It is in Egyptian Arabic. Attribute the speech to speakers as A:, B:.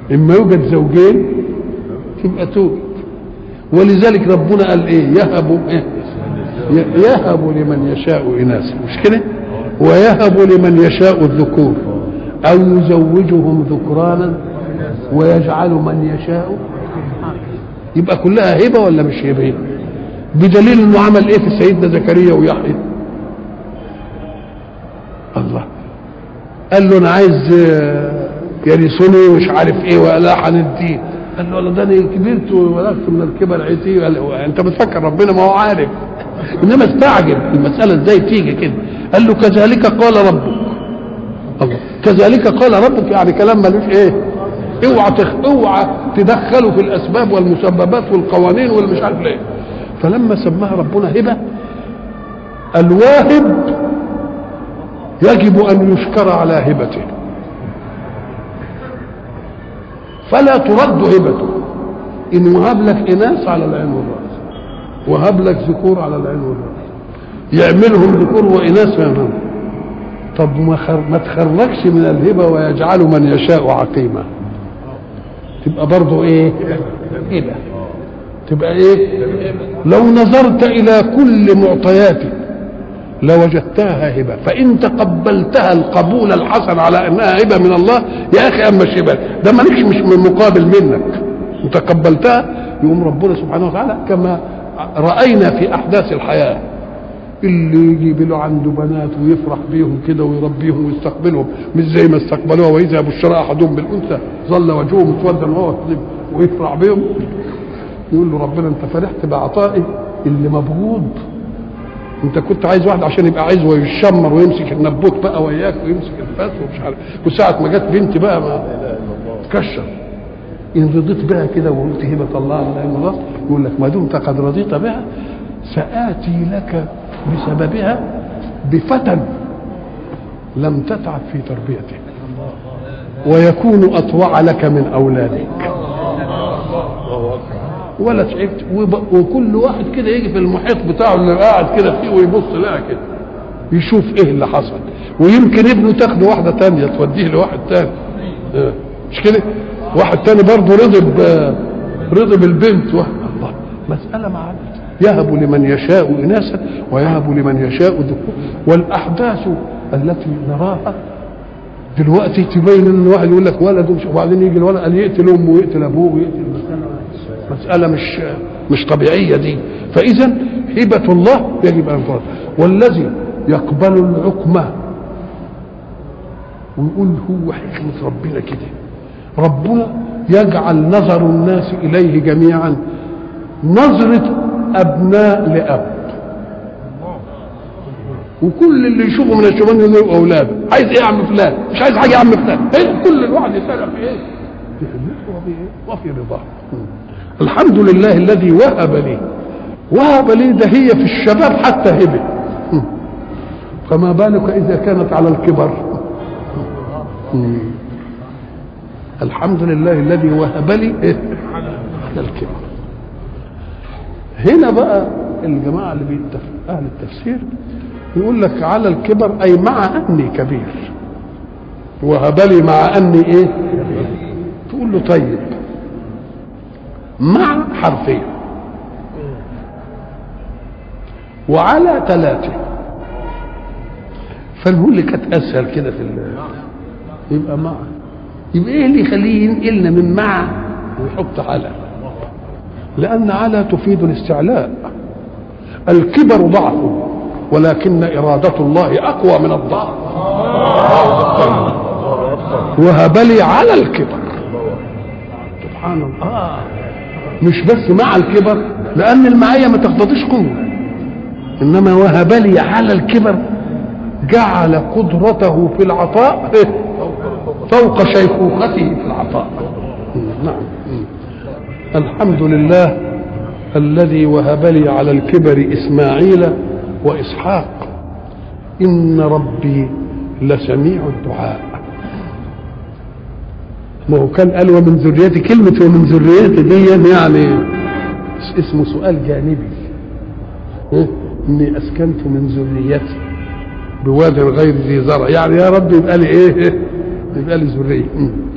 A: اما يوجد زوجين تبقى توجد ولذلك ربنا قال ايه يهب إيه؟ يهب لمن يشاء اناثا مش كده ويهب لمن يشاء الذكور او يزوجهم ذكرانا ويجعل من يشاء يبقى كلها هبه ولا مش هبه بدليل انه عمل ايه في سيدنا زكريا ويحيى الله قال له انا عايز آه، يرثني ومش عارف ايه ولا هنديه قال له والله ده انا كبرت وبلغت من الكبر عتي قال له انت بتفكر ربنا ما هو عارف انما استعجب المساله ازاي تيجي كده قال له كذلك قال ربك الله كذلك قال ربك يعني كلام ملوش ايه اوعى تخ... اوعى تدخلوا في الاسباب والمسببات والقوانين والمش عارف ليه فلما سماها ربنا هبه الواهب يجب ان يشكر على هبته فلا ترد هبته ان وهب لك اناث على العين والراس وهب لك ذكور على العين والراس يعملهم ذكور واناث يعملهم طب ما, خر... ما تخرجش من الهبه ويجعل من يشاء عقيما تبقى برضه ايه هبه تبقى ايه لو نظرت الى كل معطياتك لوجدتها هبه فان تقبلتها القبول الحسن على انها هبه من الله يا اخي اما هبه ده مالكش مش من مقابل منك وتقبلتها يقوم ربنا سبحانه وتعالى كما راينا في احداث الحياه اللي يجيب له عنده بنات ويفرح بيهم كده ويربيهم ويستقبلهم مش زي ما استقبلوها واذا بشرى احدهم بالانثى ظل وجهه مسودا وهو كذب ويفرح بيهم يقول له ربنا انت فرحت بعطائي اللي مبغوض انت كنت عايز واحد عشان يبقى عايز ويشمر ويمسك النبوت بقى وياك ويمسك الفاس ومش عارف وساعة ما جت بنتي بقى ما تكشر ان رضيت بها كده وقلت هبة الله على الله يقول لك ما دمت قد رضيت بها سآتي لك بسببها بفتى لم تتعب في تربيته ويكون أطوع لك من أولادك ولا تعبت وب- وكل واحد كده يجي في المحيط بتاعه اللي قاعد كده فيه ويبص لها كده يشوف ايه اللي حصل ويمكن ابنه تاخده واحده تانية توديه لواحد تاني آه، مش كده واحد تاني برضه رضي ب- رضي بالبنت واحد الله مسألة معانا يهب لمن يشاء إناثا ويهب لمن يشاء ذكور والأحداث التي نراها دلوقتي تبين ان الواحد يقول لك ولد ومش- وبعدين يجي الولد قال يقتل امه ويقتل ابوه ويقتل مسألة مش مش طبيعية دي فإذا هبة الله يجب أن ترد والذي يقبل العقمة ويقول هو حكمة ربنا كده ربنا يجعل نظر الناس إليه جميعا نظرة أبناء لأب وكل اللي يشوفه من الشبان يقول أولاده عايز إيه يا عم فلان مش عايز حاجة يا عم فلان إيه كل الواحد يسأل في إيه في خدمته وفي إيه وفي رضاه الحمد لله الذي وهب لي وهب لي ده هي في الشباب حتى هبه فما بالك اذا كانت على الكبر الحمد لله الذي وهب لي إيه؟ على الكبر هنا بقى الجماعه اللي بيتفق اهل التفسير يقول لك على الكبر اي مع اني كبير وهب لي مع اني ايه تقول له طيب مع حرفين وعلى ثلاثة فنقول اللي كانت أسهل كده في ال- يبقى مع يبقى إيه اللي يخليه ينقلنا من مع ويحط على لأن على تفيد الاستعلاء الكبر ضعف ولكن إرادة الله أقوى من الضعف وهب لي على الكبر سبحان الله آه. مش بس مع الكبر لان المعيه ما تقتضيش قوه انما وهب لي على الكبر جعل قدرته في العطاء فوق شيخوخته في العطاء نعم الحمد لله الذي وهب لي على الكبر اسماعيل واسحاق ان ربي لسميع الدعاء ما هو كان قال ومن ذريتي كلمة ومن ذريتي دي يعني اسمه سؤال جانبي إيه؟ إني أسكنت من ذريتي بواد غير ذي زرع يعني يا رب يبقى لي إيه يبقى لي ذرية مم.